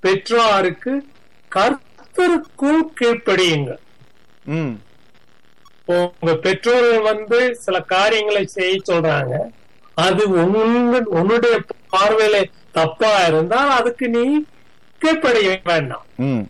பெற்றோருக்கு கர்த்தருக்குள் கீழ்ப்படியுங்கள் ம் உங்க பெற்றோர்கள் வந்து சில காரியங்களை செய்ய சொல்றாங்க அது உங்க உன்னுடைய பார்வையில தப்பா இருந்தால் அதுக்கு நீ கீழ்ப்படிய வேண்டாம் ம்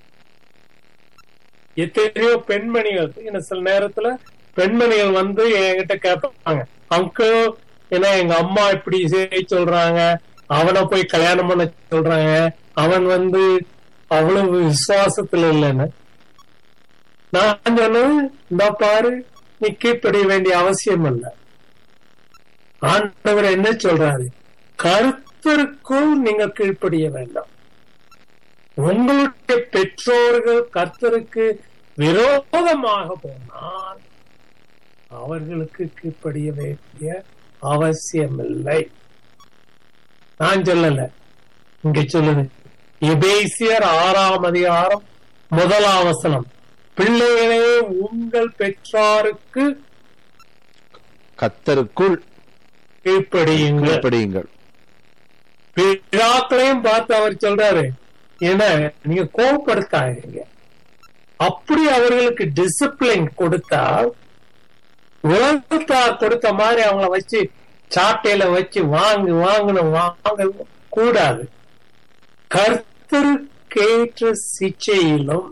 எத்தனையோ பெண்மணிகள் என்ன சில நேரத்துல பெண்மணிகள் வந்து என்கிட்ட கேட்பாங்க அங்கிள் ஏன்னா எங்க அம்மா இப்படி செய்ய சொல்றாங்க அவனை போய் கல்யாணம் பண்ண சொல்றாங்க அவன் வந்து அவ்வளவு விசுவாசத்துல இல்லைன்னு நான் சொன்னேன் இந்த பாரு நீ கீழ்ப்படிய வேண்டிய அவசியம் இல்லை ஆண்டவர் என்ன சொல்றாரு கர்த்தருக்குள் நீங்க கீழ்ப்படிய வேண்டாம் உங்களுடைய பெற்றோர்கள் கர்த்தருக்கு விரோதமாக போனால் அவர்களுக்கு கீழ்ப்படிய வேண்டிய அவசியமில்லை நான் சொல்லல இங்க சொல்லுது எபேசியர் ஆறாம் அதிகாரம் முதலாம் வசனம் பிள்ளைகளே உங்கள் பெற்றாருக்கு கத்தருக்குள் கீழ்ப்படியுங்கள் கீழ்ப்படியுங்கள் பிதாக்களையும் பார்த்து அவர் சொல்றாரு ஏன்னா நீங்க கோபப்படுத்தாதீங்க அப்படி அவர்களுக்கு டிசிப்ளின் கொடுத்தால் உலகத்தார் கொடுத்த மாதிரி அவங்கள வச்சு சாட்டையில வச்சு வாங்கு வாங்கணும் வாங்க கூடாது கர்த்தருக்கேற்ற சிச்சையிலும்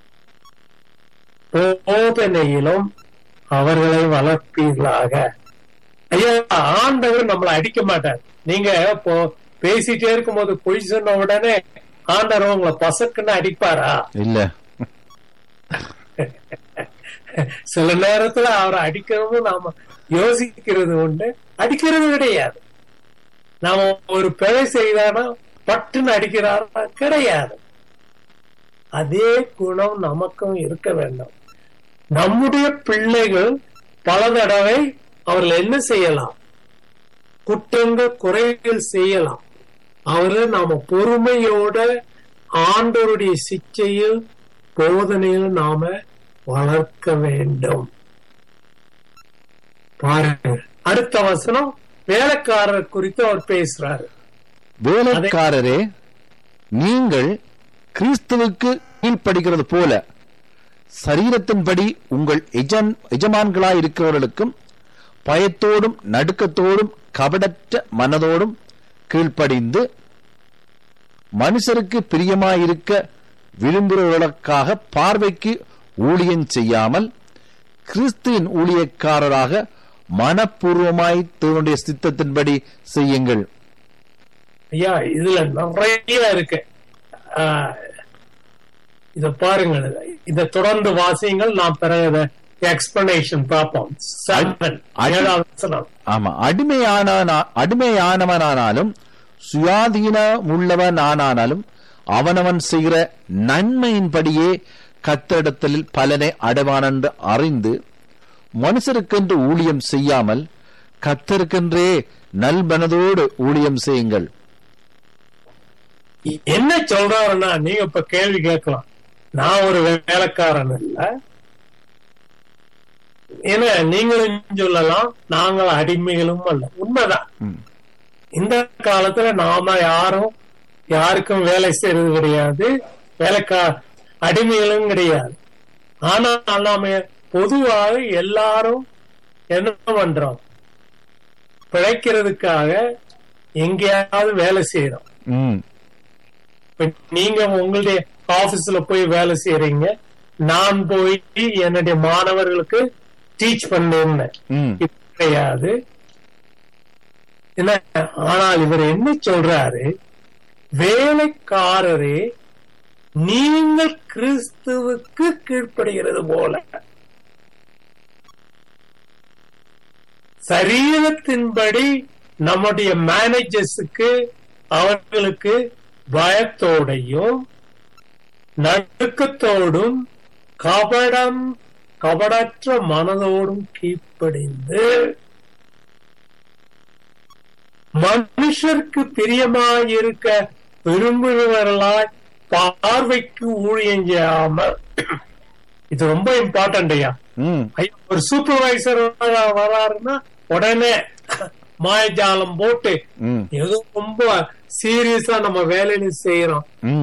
போதனையிலும் அவர்களை வளர்ப்பீர்களாக ஐயா ஆண்டவர் நம்மளை அடிக்க மாட்டார் நீங்க இப்போ பேசிட்டே இருக்கும்போது பொய் சொன்ன உடனே ஆண்டவர் உங்களை பசக்குன்னு அடிப்பாரா இல்ல சில நேரத்துல அவரை அடிக்கிறதும் நாம யோசிக்கிறது உண்டு அடிக்கிறது கிடையாது நாம ஒரு பிழை செய்தானா பட்டுன்னு அடிக்கிறாரா கிடையாது அதே குணம் நமக்கும் இருக்க வேண்டும் நம்முடைய பிள்ளைகள் பல தடவை அவர்கள் என்ன செய்யலாம் குற்றங்கள் குறைகள் செய்யலாம் அவரை நாம பொறுமையோட ஆண்டவருடைய சிச்சையில் போதனையில் நாம வளர்க்க வேண்டும் பாருங்க அடுத்த வசனம் வேலைக்காரர் குறித்து அவர் பேசுறாரு வேலைக்காரரே நீங்கள் கிறிஸ்துவுக்கு கீழ்ப்படுகிறது போல சரீரத்தின்படி உங்கள் எஜன் எஜமான்களாய் இருக்கிறவர்களுக்கும் பயத்தோடும் நடுக்கத்தோடும் கபடற்ற மனதோடும் கீழ்ப்படிந்து மனுஷருக்கு பிரியமாயிருக்க விரும்புகிறவர்களுக்காக பார்வைக்கு ஊழியம் செய்யாமல் கிறிஸ்துவின் ஊழியக்காரராக மனப்பூர்வமாய் தேவனுடைய சித்தத்தின்படி செய்யுங்கள் ஐயா இதுல நிறைய இருக்கு ஆஹ், இத பாருங்கள் இத தொடர்ந்து வாசியுங்கள் நாம் பிறகு எக்ஸ்பிளனேஷன் பார்ப்போம் Seven, அடி- ஏழாவது வசனம். ஆமா அடிமையான அடிமையானவனானாலும் சுயாதீனமுள்ளவனானாலும் அவனவன் செய்கிற நன்மையின்படியே கத்தரிடத்தில் பலனை அடைவான் என்று அறிந்து மனுஷருக்கென்று ஊழியம் செய்யாமல் கத்தருக்கென்றே நல்மனதோடு ஊழியம் செய்யுங்கள் என்ன சொல்றாருன்னா நீங்க இப்ப கேள்வி கேட்கலாம் நான் ஒரு வேலைக்காரன் இல்ல ஏன்னா நீங்களும் சொல்லலாம் நாங்கள் அடிமைகளும் அல்ல உண்மைதான் ம். இந்த காலத்துல நாம யாரும் யாருக்கும் வேலை செய்யறது கிடையாது வேலைக்கா அடிமைகளும் கிடையாது ஆனா நாம பொதுவாக எல்லாரும் என்ன பண்றோம் பிழைக்கிறதுக்காக எங்கேயாவது வேலை செய்யறோம் ம், இப்ப நீங்க உங்களுடைய ஆபீஸ்ல போய் வேலை செய்யறீங்க நான் போய் என்னுடைய மாணவர்களுக்கு டீச் பண்ணேன்னு ம், இப்ப கிடையாது என்ன ஆனால் இவர் என்ன சொல்றாரு வேலைக்காரரே நீங்கள் கிறிஸ்துவுக்கு கீழ்ப்படுகிறது போல சரீரத்தின்படி நம்முடைய மேனேஜர்ஸுக்கு அவர்களுக்கு பயத்தோடையும் நடுக்கத்தோடும் கபடம் கபடற்ற மனதோடும் கீழ்ப்படிந்து மனுஷருக்கு பிரியமாயிருக்க விரும்புகிறவர்களாய் பார்வைக்கு ஊழியம் செய்யாமல் இது ரொம்ப இம்பார்ட்டன்ட் ஐயா ம். ஐயா, ஒரு சூப்பர்வைசர் வராருன்னா உடனே மாயஜாலம் போட்டு ம், ஏதோ ரொம்ப சீரியஸா நம்ம வேலையில செய்யறோம் ம்.